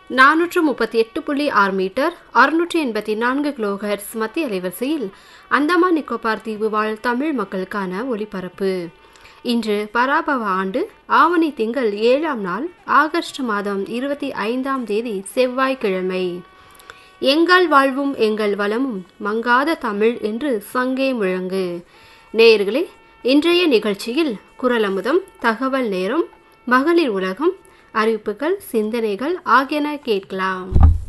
நானூற்று முப்பத்தி எட்டு புள்ளி ஆறு மீட்டர் அறுநூற்றி எண்பத்தி நான்கு கிலோஹெர்ட்ஸ் மத்திய அலைவரிசையில் அந்தமான் நிக்கோபார் தீவு வாழ் தமிழ் மக்களுக்கான ஒளிபரப்பு இன்று பராபவ ஆண்டு ஆவணி திங்கள் ஏழாம் நாள் ஆகஸ்ட் மாதம் இருபத்தி ஐந்தாம் தேதி செவ்வாய்க்கிழமை எங்கள் வாழ்வும் எங்கள் வளமும் மங்காத தமிழ் என்று சங்கே முழங்கு நேயர்களே இன்றைய நிகழ்ச்சியில் குரலமுதம் தகவல் நேரம் மகளிர் உலகம் அறிவிப்புகள் சிந்தனைகள் ஆகியன கேட்கலாம்